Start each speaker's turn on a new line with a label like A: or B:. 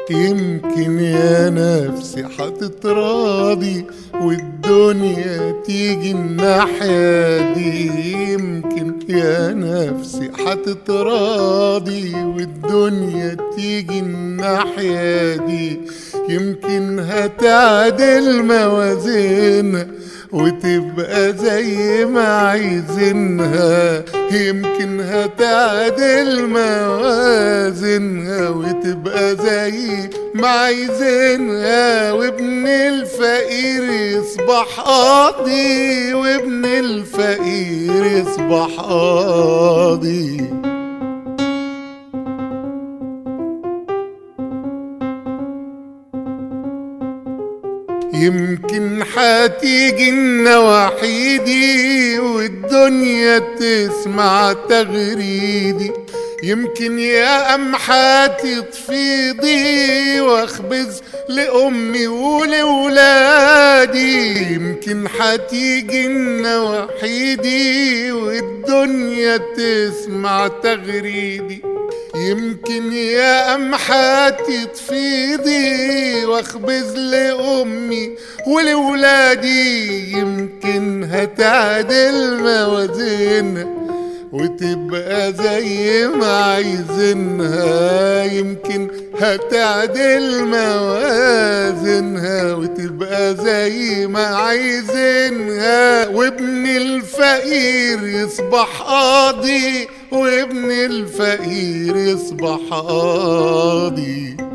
A: يمكن يا نفسي حتتراضي والدنيا تيجي الناحية دي يمكن يا نفسي حتتراضي والدنيا تيجي الناحية دي يمكن هتعدل موازينها وتبقى زي ما عايزينها يمكن هتعدل موازينها وتبقى زي ما عايزينها وابن الفقير يصبح قاضي وابن الفقير يصبح قاضي يمكن حتيجي النواحي دي والدنيا تسمع تغريدي يمكن يا أم تفيضي واخبز لأمي ولولادي يمكن حتيجي النواحي دي والدنيا تسمع تغريدي يمكن يا أم تفيضي واخبز لأمي ولولادي يمكن هتعدل موازينها وتبقى زي ما عايزينها يمكن هتعدل موازينها وتبقى زي ما عايزينها وابن الفقير يصبح قاضي وابن الفقير يصبح قاضي